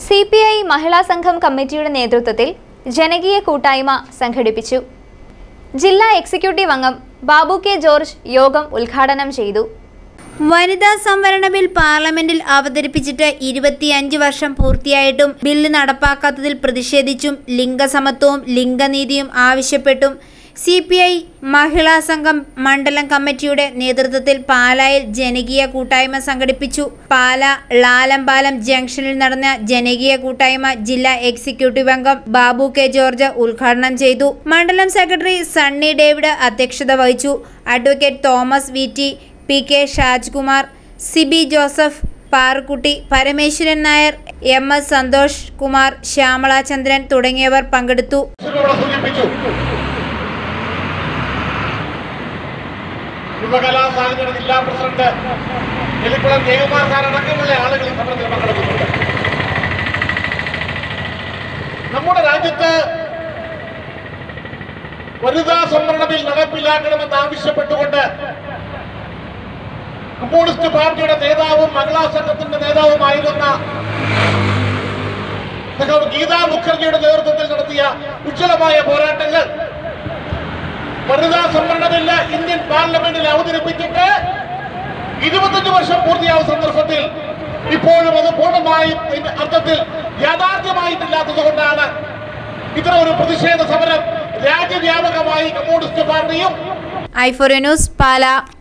C P I Mahila സംഘം കമ്മിറ്റിയുടെ നേതൃത്വത്തിൽ ജനകീയ കൂട്ടായ്മ സംഘടിപ്പിച്ചു ജില്ലാ എക്സിക്യൂട്ടീവ് അംഗം ബാബു കെ ജോർജ് യോഗം ഉദ്ഘാടനം ചെയ്തു വനിതാ സംവരണ ബിൽ പാർലമെന്റിൽ അവതരിപ്പിച്ചിട്ട് ഇരുപത്തിയഞ്ച് വർഷം പൂർത്തിയായിട്ടും ബില്ല് നടപ്പാക്കാത്തതിൽ പ്രതിഷേധിച്ചും ലിംഗസമത്വവും ലിംഗനീതിയും ആവശ്യപ്പെട്ടും C P I Mahila Sangham മണ്ഡലം കമ്മിറ്റിയുടെ നേതൃത്വത്തിൽ പാലായിൽ ജനകീയ കൂട്ടായ്മ സംഘടിപ്പിച്ചു പാല ലാലമ്പാലം ജംഗ്ഷനിൽ നടന്ന ജനകീയ കൂട്ടായ്മ ജില്ലാ എക്സിക്യൂട്ടീവ് അംഗം ബാബു കെ ജോർജ് ഉദ്ഘാടനം ചെയ്തു മണ്ഡലം സെക്രട്ടറി സണ്ണി ഡേവിഡ് അധ്യക്ഷത വഹിച്ചു advocate Thomas V T P K Shajkumar Sibi Joseph Parukutty Parameswaran Nair M S Santhosh Kumar Shyamala Chandran തുടങ്ങിയവർ പങ്കെടുത്തു ഇവിടെ സൂചിപ്പിച്ചു യുവകലാ സാഹിത്യയുടെ ജില്ലാ പ്രസിഡന്റ് എലിക്കുളം ജയകുമാർ സാർ അടക്കമുള്ള ആളുകൾ ഈ സമരത്തിൽ പങ്കെടുക്കുന്നുണ്ട് നമ്മുടെ രാജ്യത്ത് വനിതാ സംവരണ ബിൽ നടപ്പിലാക്കണമെന്ന് ആവശ്യപ്പെട്ടുകൊണ്ട് കമ്മ്യൂണിസ്റ്റ് പാർട്ടിയുടെ നേതാവും മഹിളാ സംഘത്തിന്റെ നേതാവുമായിരുന്ന സഖാവ് ഗീതാ മുഖർജിയുടെ നേതൃത്വത്തിൽ നടത്തിയ ഉജ്ജ്വലമായ പോരാട്ടങ്ങൾ വനിതാ സംവരണ ബില്ല് ഇന്ത്യൻ പാർലമെന്റിൽ അവതരിപ്പിച്ചിട്ട് ഇരുപത്തഞ്ച് വർഷം പൂർത്തിയാവുന്ന സന്ദർഭത്തിൽ ഇപ്പോഴും അത് പൂർണ്ണമായും ഇതിന്റെ അർത്ഥത്തിൽ യാഥാർത്ഥ്യമായിട്ടില്ലാത്തത് കൊണ്ടാണ് ഇത്തരം ഒരു പ്രതിഷേധ സമരം രാജ്യവ്യാപകമായി കമ്മ്യൂണിസ്റ്റ് പാർട്ടിയും ഐ ഫോർ ന്യൂസ് പാല